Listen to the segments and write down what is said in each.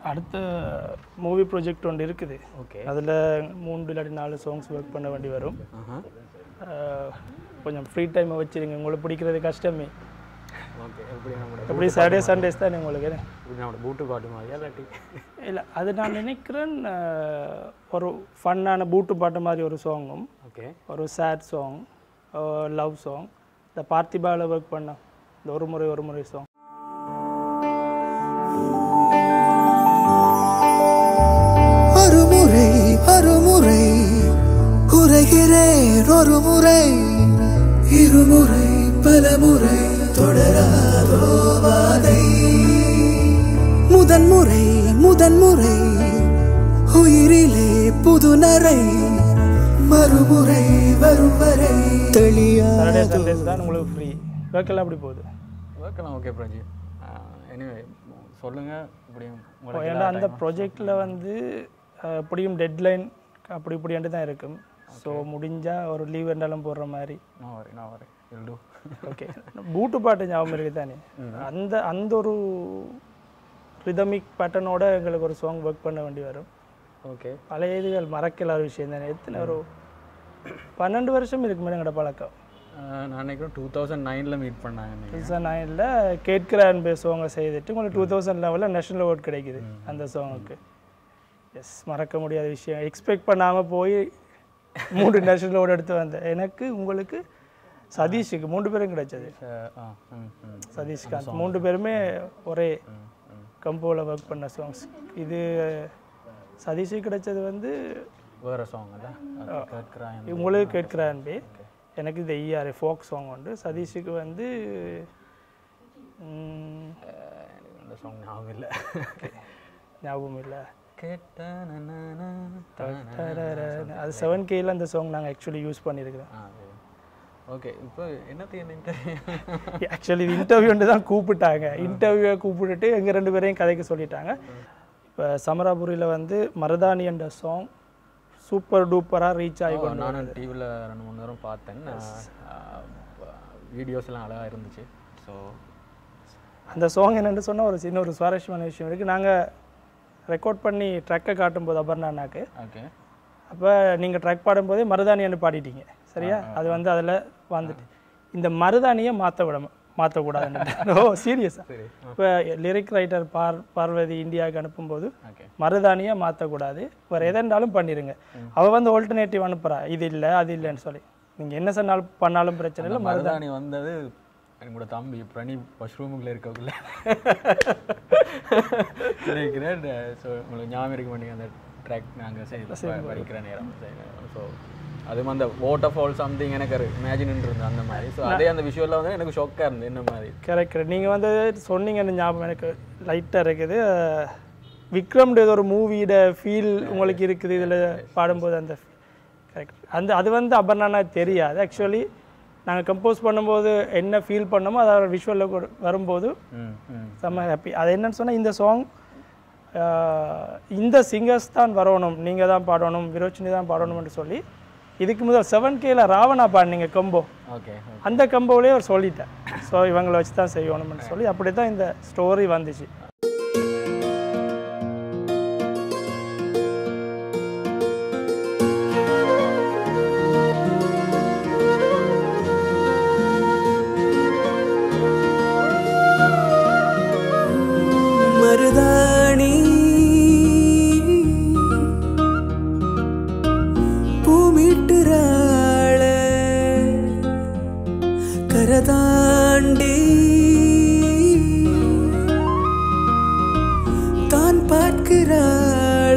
அடுத்த movie project ஒன்று இருக்குது ஓகே அதில் மூன்று இல்லாட்டி நாலு சாங்ஸ் ஒர்க் பண்ண வேண்டி வரும் ஆஹா அஹ், கொஞ்சம் ஃப்ரீ டைமை வச்சுருங்க உங்களுக்கு பிடிக்கிறது கஷ்டமே ஓகே எப்படி நம்மளோட எப்படி சாட்டர்டே சண்டேஸ் தானே உங்களுக்கு இப்படி நம்மளோட பூட்டு பாட்டு மாதிரியா இல்லாட்டி இல்லை அது நான் நினைக்கிறேன் அஹ், ஒரு ஃபன்னான பூட்டு பாட்டு மாதிரி ஒரு சாங்கும் ஓகே ஒரு சேட் சாங் லவ் சாங் இந்த பார்த்திபாவில் ஒர்க் பண்ண இந்த ஒரு முறை ஒரு முறை சாங் ஒரு முறை ஒரு முறை உரைகிறேன் ஒரு முறை இருமுறை பல முறை தொடராதோ வாதை முதன்முறை முதன்முறை உயிரிலே புது நரை மறுமுறை வரும் வரை சாட்டர்டே தெளியாதோ சண்டேஸ் தான் உங்களுக்கு ஃப்ரீ ஒர்க்கெல்லாம் அப்படி போகுது ஓகேலாம் ஓகே பிரஜி எனிவே சொல்லுங்கள் இப்படி உங்களுக்கு ஏன்னா அந்த ப்ரொஜெக்டில் வந்து அஹ், எப்படியும் டெட்லைன் அப்படி இப்படின்ட்டு தான் இருக்கும் ஸோ முடிஞ்சால் ஒரு லீவ் இருந்தாலும் போடுற மாதிரி நான் வரேன் நான் வரேன் வில் டூ ஓகே பூட்டு பாட்டு ஞாபகம் இருக்கு தானே அந்த அந்த ஒரு ரிதமிக் பேட்டர்னோட எங்களுக்கு ஒரு சாங் ஒர்க் பண்ண வேண்டி வரும் ஓகே பழைய இதுகள் மறக்கலாத விஷயம் தானே எத்தனை ஒரு பன்னெண்டு வருஷம் இருக்கு மேடம் எங்களோட பழக்கம் நான் நினைக்கிறேன் டூ தௌசண்ட் நைனில் மீட் பண்ணாங்க டூ நீங்கள் தௌசண்ட் நைனில் கேட்கிறான் பே சாங்கை செய்துட்டு உங்களுக்கு டூ தௌசண்ட் லெவலில் நேஷனல் அவார்ட் கிடைக்குது அந்த சாங்குக்கு எஸ் மறக்க முடியாத விஷயம் எக்ஸ்பெக்ட் பண்ணாமல் போய் மூன்று நேஷனல் அவார்டு எடுத்து வந்தேன் எனக்கு உங்களுக்கு சதீஷுக்கு மூன்று பேரும் கிடைச்சது ஆ ம் ம் சதீஷ்காந்த் மூன்று பேருமே ஒரே கம்போவில் ஒர்க் பண்ண சாங்ஸ் இது சதீஷுக்கு கிடைச்சது வந்து வேறு சாங் இல்லை கேட்குறான் உங்களுக்கு கேட்கிறான் பே எனக்கு இது ஐயாறு ஃபோக் சாங் உண்டு சதீஷுக்கு வந்து ம், இந்த சாங் ஞாபகம் இல்லை ஞாபகம் இல்லை கேட்ட அது செவன் கேல அந்த சாங் நாங்கள் ஆக்சுவலி யூஸ் பண்ணியிருக்கிறோம் ஓகே இப்போ என்னத்தையும் என்ன இன்டர்வியூ ஆக்சுவலி இது இன்டர்வியூன்ட்டு தான் கூப்பிட்டாங்க இன்டர்வியூவை கூப்பிட்டுட்டு எங்கள் ரெண்டு பேரையும் கதைக்க சொல்லிட்டாங்க இப்போ சமராபுரியில் வந்து மருதாணி என்ற சாங் சூப்பர் டூப்பராக ரீச் ஆகி கொண்டு நானும் டிவியில் ரெண்டு மூணு நேரம் பார்த்தேன் வீடியோஸ் எல்லாம் அழகாக இருந்துச்சு ஸோ அந்த சாங் என்னென்னு சொன்னால் ஒரு சின்ன ஒரு சுவாரஸ்யமான விஷயம் இருக்குது நாங்கள் ரெக்கார்ட் பண்ணி ட்ரக்கை காட்டும்போது அபர்ணானாக்கு ஓகே அப்போ நீங்கள் ட்ரக் பாடும்போதே மருதாணின்னு பாடிட்டீங்க சரியா அது வந்து அதில் வந்துட்டு இந்த மருதாணியை மாற்ற விட மாற்றக்கூடாதுன்னு ஓ சீரியஸா சரி இப்போ லிரிக் ரைட்டர் பார் பார்வதி இந்தியாவுக்கு அனுப்பும்போது ஓகே மருதாணியை மாற்றக்கூடாது வேறு எதென்றாலும் பண்ணிடுங்க அவள் வந்து ஆல்டர்னேட்டிவ் அனுப்புறா இது இல்லை அது இல்லைன்னு சொல்லி நீங்கள் என்ன சொன்னாலும் பண்ணாலும் பிரச்சனை இல்லை மருதாணி வந்தது என்னோட தம்பி பிரணீப் வாஷ்ரூமுக்குள்ள இருக்கக்குள்ள நினைக்கிறேன் ஸோ உங்களுக்கு ஞாபகம் இருக்க மாட்டேங்க அந்த ட்ராக் நாங்கள் செய்து படிக்கிற நேரம் ஸோ அது அந்த வாட்டர் ஃபால் சம்திங் எனக்கு இமேஜின் இருந்தது அந்த மாதிரி ஸோ அதே அந்த விஷுவலில் வந்து எனக்கு ஷொக்காக இருந்தது என்ன மாதிரி கரெக்ட் நீங்கள் வந்து சொன்னீங்கன்னு ஞாபகம் எனக்கு லைட்டாக இருக்குது அஹ், விக்ரம் ஏதோ ஒரு மூவியோட ஃபீல் உங்களுக்கு இருக்குது இதில் பாடும்போது அந்த கரெக்ட் அந்த அது வந்து அபர்ணானா தெரியாது ஆக்சுவலி நாங்கள் கம்போஸ் பண்ணும்போது என்ன ஃபீல் பண்ணோமோ அதை விஷுவலில் வரும்போது ம் ம் செம்ம ஹாப்பி அது என்னன்னு சொன்னால் இந்த சாங் இந்த சிங்கர்ஸ் தான் வரணும் நீங்கள் தான் பாடணும் விரோச்சினி தான் பாடணும்னு சொல்லி இதுக்கு முதல் செவன் கேல ராவணா பாடினீங்க கம்போ ஓகே அந்த கம்போவிலே அவர் சொல்லிட்டேன் ஸோ இவங்களை வச்சு தான் செய்யணும்னு சொல்லி அப்படி தான் இந்த ஸ்டோரி வந்துச்சு மருதாணி பூமிட்டுறாள கரதாண்டி தான் பார்க்கிறாள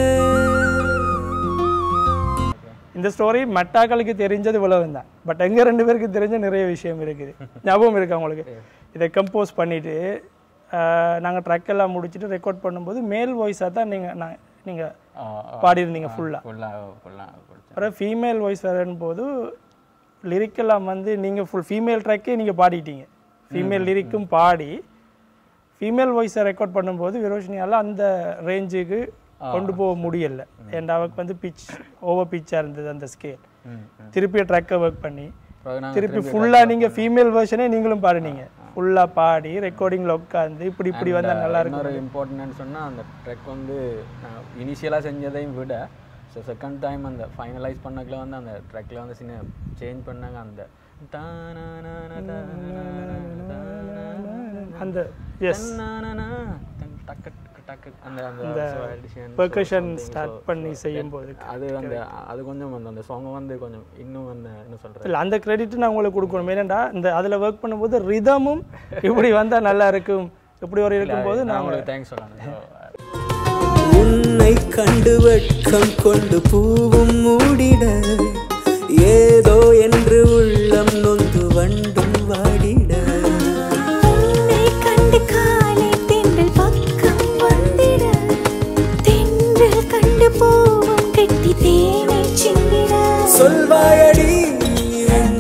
இந்த ஸ்டோரி மெட்டாக்களுக்கு தெரிஞ்சது இவ்வளவு தான் பட் எங்க ரெண்டு பேருக்கு தெரிஞ்ச நிறைய விஷயம் இருக்குது ஞாபகம் இருக்கு அவங்களுக்கு இதை கம்போஸ் பண்ணிட்டு நாங்கள் ட்ரக் எல்லாம் முடிச்சுட்டு ரெக்கார்ட் பண்ணும்போது மேல் வாய்ஸாக தான் நீங்கள் நான் நீங்கள் பாடியிருந்தீங்க ஃபுல்லாக ஃபுல்லாக ஃபுல்லாக படித்தேன் அப்புறம் ஃபீமேல் வாய்ஸ் வரும்போது லிரிக் எல்லாம் வந்து நீங்கள் ஃபுல் ஃபீமேல் ட்ராக்கே நீங்கள் பாடிட்டீங்க ஃபீமேல் லிரிக்கும் பாடி ஃபீமேல் வாய்ஸை ரெக்கார்ட் பண்ணும்போது விரோஷினியால் அந்த ரேஞ்சுக்கு கொண்டு போக முடியல ஏன்டா அவருக்கு வந்து பிச் ஓவர் பிச்சாக இருந்தது அந்த ஸ்கேல் ம் திருப்பி ட்ரக்கை ஒர்க் பண்ணி அப்புறம் நாங்க திருப்பி ஃபுல்லாக நீங்கள் ஃபீமேல் வெர்ஷனே நீங்களும் பாடுனீங்க ஆ. ஃபுல்லாக பாடி ரெக்கார்டிங்கில் உட்காந்து இப்படி இப்படி வந்தால் நல்லா இருக்கும் இன்னொரு இம்பார்ட்டன்ட்னு சொன்னால் அந்த ட்ரெக் வந்து நான் இனிஷியலாக செஞ்சதையும் விட ஸோ செகண்ட் டைம் அந்த ஃபைனலைஸ் பண்ணக்குள்ள வந்து அந்த ட்ரெக்கில் வந்து சின்ன சேஞ்ச் பண்ணாங்க அந்த தானானானா, தானானானா, அந்த எஸ் தானானானா, தன் டக்கு டக்கு டக்கு அந்த அந்த so addition, so percussion something, start so- பண்ணி செய்யும்போது அது அந்த அது கொஞ்சம் அந்த அந்த சாங் வந்து கொஞ்சம் இன்னும் அந்த என்ன சொல்கிறேன் இல்லை அந்த கிரெடிட் நான் உங்களுக்கு கொடுக்கணும் ஏனெண்டா இந்த அதில் ஒர்க் பண்ணும்போது ரிதமும் இப்படி வந்தால் நல்லா இருக்கும் இப்படி ஒரு இருக்கும்போது நான் நான் உங்களுக்கு தேங்க்ஸ் சொல்லணும் உன்னை கண்டு வெட்கம் கொண்டு பூவும் மூடிட ஏதோ என்று உள்ளம் நொந்து வண்டும் வாடிட உன்னை கண்டு காலை தென்றல் பக்கம் வந்திட தென்றல் கண்டு போவும் கெட்டி தேனை சிந்திட சொல்வாயடி என்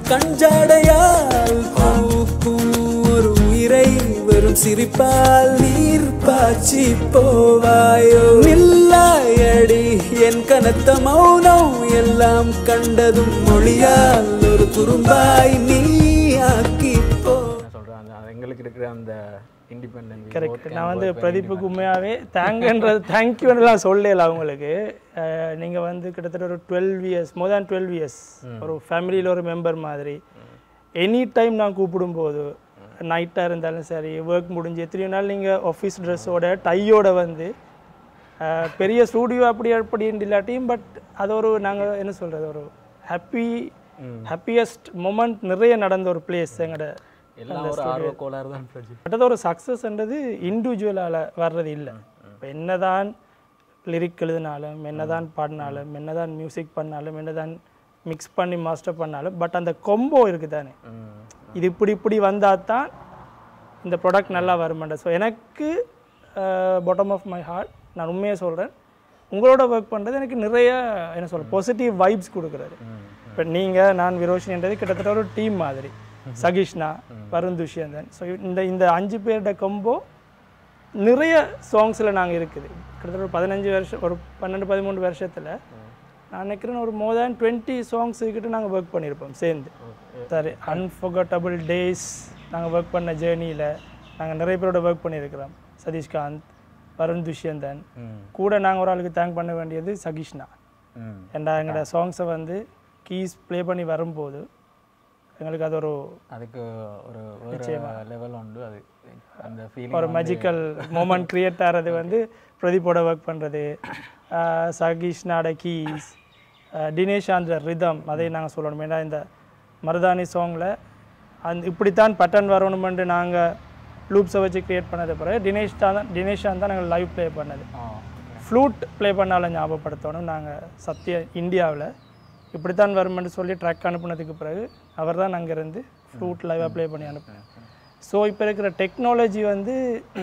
கஞ்சாடையால் பூக்கும் ஒரு உயிரை வெறும் சிரிப்பால் நீர் பாய்ச்சி போவாயோ நில்லாயடி என் கனத்த மௌனம் எல்லாம் கண்டதும் மொழியால் ஒரு குறும்பாய் நீ ஆக்கி போ என்ன சொல்கிறேன் அந்த அது எங்களுக்கு இருக்கிற அந்த இண்டிபெண்டன்ட் கரெக்ட் நான் வந்து பிரதீப்புக்கு உண்மையாகவே தேங்க்ன்றது தேங்க்யூன்னுலாம் சொல்லல அவங்களுக்கு நீங்கள் வந்து கிட்டத்தட்ட ஒரு twelve years more than twelve years ஒரு ஃபேமிலியில் ஒரு மெம்பர் மாதிரி எனி டைம் நான் கூப்பிடும்போது நைட்டாக இருந்தாலும் சரி ஒர்க் முடிஞ்சு எத்தனையோ நாள் நீங்கள் ஆஃபீஸ் ட்ரெஸ்ஸோட டையோட வந்து அஹ், பெரிய ஸ்டூடியோ அப்படி அப்படின்னு இல்லாட்டியும் பட் அது ஒரு நாங்கள் என்ன சொல்கிறது ஒரு ஹாப்பி ஹாப்பியஸ்ட் மொமெண்ட் நிறைய நடந்த ஒரு பிளேஸ் எங்களோட எல்லாம் ஒரு ஆர்வ கோளாறு தான் பிரஜி பட்டது ஒரு சக்ஸஸ்ன்றது இண்டிவிஜுவலால் வர்றது இல்லை இப்போ என்னதான் லிரிக் எழுதினாலும் என்னதான் பாடினாலும் என்னதான் மியூசிக் பண்ணாலும் என்னதான் மிக்ஸ் பண்ணி மாஸ்டர் பண்ணாலும் பட் அந்த கொம்போ இருக்குது தானே இது இப்படி இப்படி வந்தால் தான் இந்த ப்ராடக்ட் நல்லா வருமாண்ட ஸோ எனக்கு பாட்டம் ஆஃப் மை ஹார்ட் நான் உண்மையாக சொல்கிறேன் உங்களோட ஒர்க் பண்ணுறது எனக்கு நிறைய என்ன சொல்ற பாசிட்டிவ் வைப்ஸ் கொடுக்குறாரு இப்போ நீங்கள் நான் விரோஷினின்றது கிட்டத்தட்ட ஒரு டீம் மாதிரி சகிஷ்ணா வருண் துஷ்யந்தன் ஸோ இந்த இந்த அஞ்சு பேரோட கொம்போ நிறைய சாங்ஸில் நாங்கள் இருக்குது கிட்டத்தட்ட ஒரு பதினஞ்சு வருஷம் ஒரு பன்னெண்டு பதிமூணு வருஷத்தில் நான் நினைக்கிறேன் ஒரு மோர் தேன் டுவெண்ட்டி சாங்ஸ் கிட்ட நாங்கள் ஒர்க் பண்ணியிருப்போம் சேர்ந்து சரி அன்ஃபர்கட்டபிள் டேஸ் நாங்கள் ஒர்க் பண்ண ஜேர்னியில் நாங்கள் நிறைய பேரோட ஒர்க் பண்ணியிருக்கிறோம் சதீஷ்காந்த் வருண் துஷ்யந்தன் கூட நாங்கள் ஒரு ஆளுக்கு தேங்க் பண்ண வேண்டியது சகிஷ்ணா ம் ஏண்டா எங்களோட சாங்ஸை வந்து கீஸ் ப்ளே பண்ணி வரும்போது எங்களுக்கு அது ஒரு அதுக்கு ஒரு ஒரு லெவல் உண்டு அது அந்த ஃபீலிங் ஒரு மேஜிக்கல் மூமெண்ட் கிரியேட் ஆகிறது வந்து பிரதீப்போட ஒர்க் பண்ணுறது சகிஷ்னாட கீஸ் தினேஷ் அந்த ரிதம் அதை நாங்கள் சொல்லணும் ஏன்னா இந்த மருதாணி சாங்கில் அந்த இப்படித்தான் பட்டன் வரணுமென்று நாங்கள் லூப்ஸை வச்சு கிரியேட் பண்ணது பிறகு தினேஷ் தான் தினேஷான் தான் நாங்கள் லைவ் ப்ளே பண்ணது ஃப்ளூட் ப்ளே பண்ணால ஞாபகப்படுத்தணும் நாங்கள் சத்ய இந்தியாவில் இப்படித்தான் வருமென்று சொல்லி ட்ராக் அனுப்புனதுக்கு பிறகு அவர் தான் அங்கேருந்து ஃப்ளூட் லைவாக ப்ளே பண்ணி அனுப்புனேன் ஸோ இப்போ இருக்கிற டெக்னாலஜி வந்து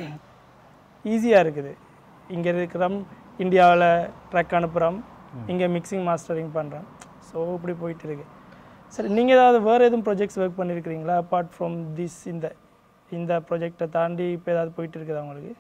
ஈஸியாக இருக்குது இங்கே இருக்கிறோம் இந்தியாவில் ட்ராக் அனுப்புகிறோம் இங்கே மிக்சிங் மாஸ்டரிங் பண்ணுறோம் ஸோ இப்படி போயிட்டு இருக்கு சரி நீங்கள் ஏதாவது வேறு எதுவும் ப்ராஜெக்ட்ஸ் ஒர்க் பண்ணியிருக்கிறீங்களா அப்பார்ட் ஃப்ரம் திஸ் இந்த இந்த ப்ராஜெக்டை தாண்டி இப்போ ஏதாவது போயிட்டு இருக்குதா உங்களுக்கு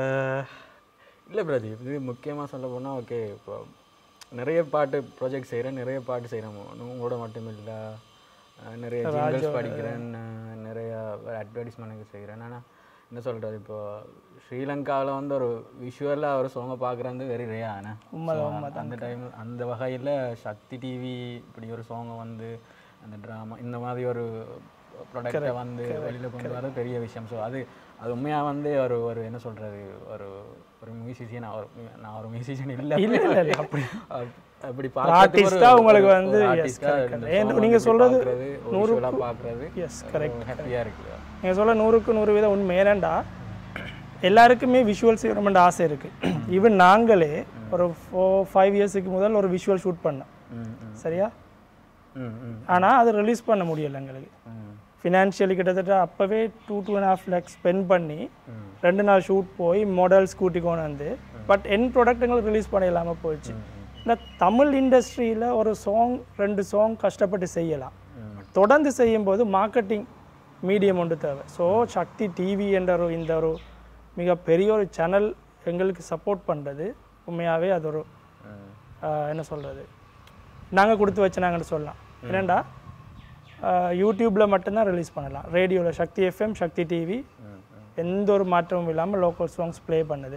இல்லை பிரதீப் இது முக்கியமாக சொல்ல போனால் ஓகே இப்போ நிறைய பாட்டு ப்ராஜெக்ட் செய்கிறேன் நிறைய பாட்டு செய்கிறேன் உங்களோட மட்டும் இல்லை நிறைய ஜிங்கிள்ஸ் படிக்கிறேன் அஹ் நிறைய அட்வர்டைஸ்மெண்ட்டுக்கு செய்கிறேன் ஆனால் என்ன சொல்கிறது இப்போ ஸ்ரீலங்காவில் வந்து ஒரு விஷுவலாக ஒரு சாங்கை பார்க்குறது வெரி ரேயான அந்த டைம் அந்த வகையில் சக்தி டிவி இப்படி ஒரு சாங்கை வந்து அந்த ட்ராமா இந்த மாதிரி ஒரு ப்ராடக்டை வந்து வெளியில் கொண்டு வர பெரிய விஷயம் ஸோ அது அது உண்மையாக வந்து ஒரு ஒரு என்ன சொல்கிறது ஒரு ஒரு மியூசிஷியன் ஒரு நான் ஒரு மியூசிஷியன் இல்லை இல்லை இல்லை இல்லை அப்படி அப்படி artist ஆ உங்களுக்கு வந்து, yes, correct, correct. ஏன் நீங்க சொல்றது நூறுக்குள்ள பார்க்குறது எஸ் கரெக்ட் ஹாப்பியாக இருக்குது நீங்கள் சொல்ல நூறுக்கு நூறு வீதம் உண்மை ஏனண்டா எல்லாருக்குமே விஷுவல் செய்யணுமென்ற ஆசை இருக்குது ஈவன் நாங்களே ஒரு ஃபோர் ஃபைவ் இயர்ஸுக்கு முதல் ஒரு விஷுவல் ஷூட் பண்ணோம் ம் ம் சரியா ம் ம் ஆனால் அது ரிலீஸ் பண்ண முடியல எங்களுக்கு ம் ஃபினான்ஷியலி கிட்டத்தட்ட அப்போவே two two and half lakhs spend பண்ணி ரெண்டு நாள் ஷூட் போய் மாடல்ஸ் கூட்டி கொண்டு வந்து பட் என் ப்ராடக்ட் எங்களுக்கு ரிலீஸ் பண்ண இல்லாமல் போயிடுச்சு இந்த தமிழ் இண்டஸ்ட்ரியில் ஒரு சாங் ரெண்டு சாங் கஷ்டப்பட்டு செய்யலாம் தொடர்ந்து செய்யும்போது மார்க்கெட்டிங் மீடியம் ஒன்று தேவை ஸோ சக்தி டிவி என்ற ஒரு இந்த ஒரு மிகப்பெரிய ஒரு சேனல் எங்களுக்கு சப்போர்ட் பண்ணுறது உண்மையாகவே அது ஒரு ஆஹ், என்ன சொல்கிறது நாங்கள் கொடுத்து வச்சுனாங்கன்னு சொல்லலாம் ஏனண்டா யூடியூப்பில் மட்டும்தான் ரிலீஸ் பண்ணலாம் ரேடியோவில் சக்தி எஃப்எம் சக்தி டிவி எந்த ஒரு மாற்றமும் இல்லாமல் லோக்கல் சாங்ஸ் ப்ளே பண்ணுது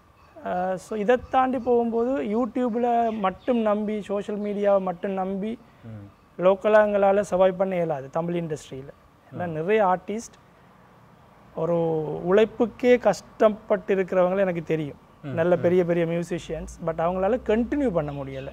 ஸோ இதை தாண்டி போகும்போது யூடியூப்பில் மட்டும் நம்பி சோஷியல் மீடியாவை மட்டும் நம்பி லோக்கலாக எங்களால் சர்வைவ் பண்ண இயலாது தமிழ் இண்டஸ்ட்ரியில் ஏன்னா நிறைய ஆர்டிஸ்ட் ஒரு உழைப்புக்கே கஷ்டப்பட்டு இருக்கிறவங்கள எனக்கு தெரியும் நல்ல பெரிய பெரிய மியூசிஷியன்ஸ் பட் அவங்களால கண்டினியூ பண்ண முடியலை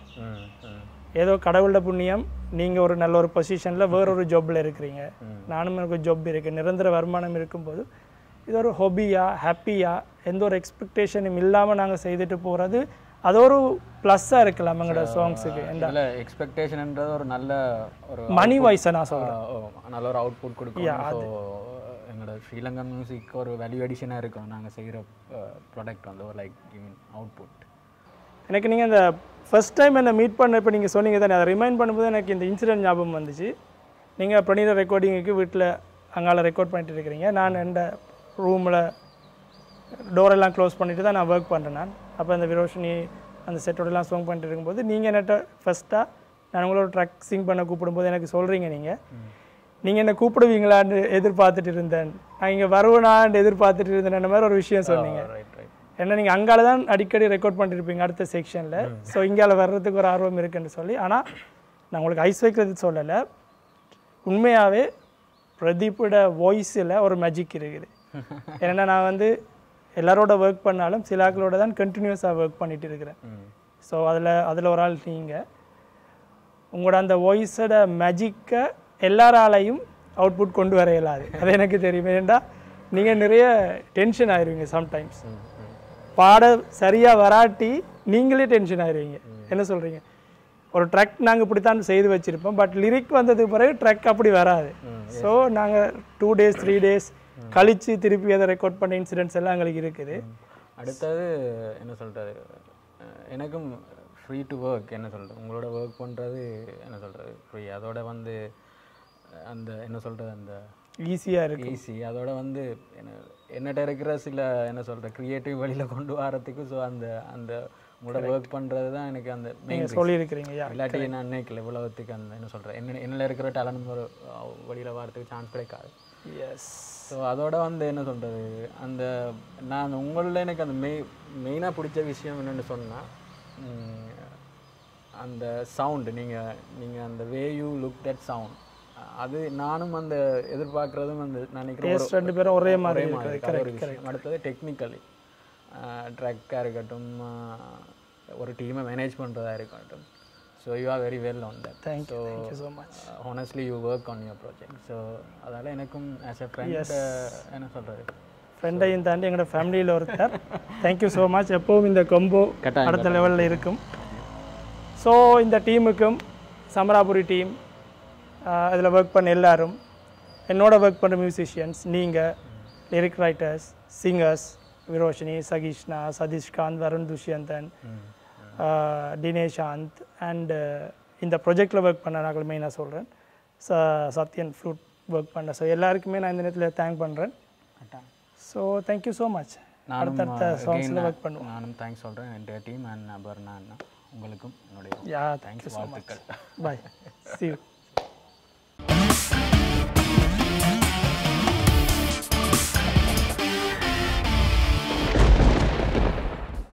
ஏதோ கடவுளோட புண்ணியம் நீங்கள் ஒரு நல்ல ஒரு பொசிஷனில் வேறொரு ஜாப்பில் இருக்கிறீங்க நானும் எனக்கு ஜாப் இருக்குது நிரந்தர வருமானம் இருக்கும்போது இது ஒரு ஹொபியா ஹாப்பியா எந்த ஒரு எக்ஸ்பெக்டேஷனும் இல்லாமல் நாங்கள் செய்துட்டு போகிறது அது ஒரு ப்ளஸ்ஸாக இருக்கலாம் எங்களோட சாங்ஸுக்கு இதில் எக்ஸ்பெக்டேஷன்ன்றது ஒரு நல்ல ஒரு மணி வைஸை நான் சொல்கிறேன் ஆ, ஓ, நல்ல ஒரு அவுட்புட் கொடுக்கும் ஸோ எங்களோட ஸ்ரீலங்கா மியூசிக் ஒரு வேல்யூ அடிஷனாக இருக்கும் நாங்கள் செய்கிற ப்ராடக்ட் வந்து ஒரு லைக் மீன் அவுட்புட் எனக்கு நீங்கள் இந்த ஃபர்ஸ்ட் டைம் என்னை மீட் பண்ண இப்போ நீங்கள் சொன்னீங்க தானே அதை ரிமைண்ட் பண்ணும்போது எனக்கு இந்த இன்சிடென்ட் ஞாபகம் வந்துச்சு நீங்கள் ப்ரொனீர ரெக்கார்டிங்குக்கு வீட்டில் அங்கால ரெக்கார்ட் பண்ணிட்டு இருக்கிறீங்க நான் எந்த ரூமில் டோரெல்லாம் க்ளோஸ் பண்ணிட்டு தான் நான் ஒர்க் பண்ணுறேன் நான் அப்போ அந்த விரோஷினி அந்த செட்டோடலாம் சாங் பண்ணிட்டு இருக்கும்போது நீங்கள் என்னட்ட ஃபஸ்ட்டாக நான் உங்களோட ட்ரக் சிங் பண்ண கூப்பிடும்போது எனக்கு சொல்கிறீங்க நீங்கள் நீங்கள் என்ன கூப்பிடுவீங்களான்னு எதிர்பார்த்துட்டு இருந்தேன் நான் இங்கே வருவேனான்னு எதிர்பார்த்துட்டு இருந்தேன் மாதிரி ஒரு விஷயம் சொன்னீங்க ரைட் ரைட் ஏன்னா நீங்கள் அங்கால தான் அடிக்கடி ரெக்கார்ட் பண்ணிருப்பீங்க அடுத்த செக்ஷனில் ஸோ இங்கால வர்றதுக்கு ஒரு ஆர்வம் இருக்குன்னு சொல்லி ஆனால் நான் உங்களுக்கு ஐஸ் வைக்கிறது சொல்லலை உண்மையாகவே பிரதீப்போட வாய்ஸில் ஒரு மேஜிக் இருக்குது ஏன்னா நான் வந்து எல்லாரோட ஒர்க் பண்ணாலும் சிலாக்களோட தான் கண்டினியூஸாக ஒர்க் பண்ணிட்டு இருக்கிறேன் ஸோ அதில் அதில் ஒரு ஆள் நீங்கள் உங்களோட அந்த வாய்ஸோட மேஜிக்கை எல்லாராலையும் அவுட்புட் கொண்டு வர இயலாது அது எனக்கு தெரியும் ஏன்டா நீங்கள் நிறைய டென்ஷன் ஆயிருவீங்க சம்டைம்ஸ் பாட சரியாக வராட்டி நீங்களே டென்ஷன் ஆயிருவீங்க என்ன சொல்கிறீங்க ஒரு ட்ரக் நாங்கள் இப்படித்தான் செய்து வச்சுருப்போம் பட் லிரிக் வந்ததுக்கு பிறகு ட்ரக் அப்படி வராது ஸோ நாங்கள் டூ டேஸ் த்ரீ டேஸ் கழித்து திருப்பி அதை ரெக்கார்ட் பண்ண இன்சிடென்ட்ஸ் எல்லாம் எங்களுக்கு இருக்குது அடுத்தது என்ன சொல்கிறது எனக்கும் ஃப்ரீ டு ஒர்க் என்ன சொல்கிறது உங்களோட ஒர்க் பண்ணுறது என்ன சொல்கிறது ஃப்ரீ அதோட வந்து அந்த என்ன சொல்கிறது அந்த ஈஸியாக இருக்கு ஈஸி அதோட வந்து என்ன என்னட்ட இருக்கிற சில என்ன சொல்கிற க்ரியேட்டிவ் வழியில் கொண்டு வரத்துக்கு ஸோ அந்த அந்த உங்களோட ஒர்க் பண்ணுறது தான் எனக்கு அந்த மெயின் சொல்லியிருக்கிறீங்க யா இல்லாட்டி நான் நினைக்கல இவ்வளவுத்துக்கு அந்த என்ன சொல்கிறேன் என்ன என்னில் இருக்கிற டேலண்ட் ஒரு வழியில் வரதுக்கு சான்ஸ் கிடைக்காது எஸ் ஸோ அதோட வந்து என்ன சொல்கிறது அந்த நான் உங்களில் எனக்கு அந்த மெய் மெயினாக பிடிச்ச விஷயம் என்னென்னு சொன்னால் அந்த சவுண்டு நீங்கள் நீங்கள் அந்த way you look that sound அது நானும் அந்த எதிர்பார்க்குறதும் அந்த நான் நினைக்கிறேன் ஒரு- ரெண்டு பேரும் ஒரே மாதிரி ஒரே மாதிரி இருக்கு. அது ஒரு விஷயம் அடுத்தது டெக்னிக்கலி ட்ரக்காக இருக்கட்டும் ஆஹ் ஒரு டீமை மேனேஜ் பண்ணுறதா இருக்கட்டும் so you are very well on that Thank you, thank you so much. Honestly you work on your project so அதால் எனக்கும் ஆஸ் எ ஃப்ரெண்ட் என்ன சொல்கிறது ஃப்ரெண்டையும் தாண்டி எங்களோட ஃபேமிலியில் ஒருத்தர் தேங்க்யூ ஸோ மச் எப்போவும் இந்த கொம்போ கட்டாயம், அடுத்த லெவலில் இருக்கும் ஸோ இந்த டீமுக்கும் சமராபுரி டீம் இதில் ஒர்க் பண்ண எல்லாரும் என்னோட ஒர்க் பண்ணுற மியூசிஷியன்ஸ் நீங்கள் lyric writers singers Viroshini Sakishna Sathishkanth Varun Dushyanthan Dineshanth and இந்த ப்ரொஜெக்டில் ஒர்க் பண்ண நான் மெயினாக சொல்கிறேன் ச சத்யன் ஃப்ளூட் ஒர்க் பண்ண ஸோ எல்லாருக்குமே நான் இந்த நேரத்தில் தேங்க் பண்ணுறேன் ஸோ தேங்க்யூ ஸோ மச் நானும் அடுத்தடுத்த again, சாங்ஸில் ஒர்க் பண்ணுவோம் நானும் தேங்க்ஸ் சொல்கிறேன் என் டீம் அண்ட் பர்னா அண்ணா உங்களுக்கும் என்னுடைய யா தேங்க்ஸ் வாழ்த்துக்கள் பாய் சி யூ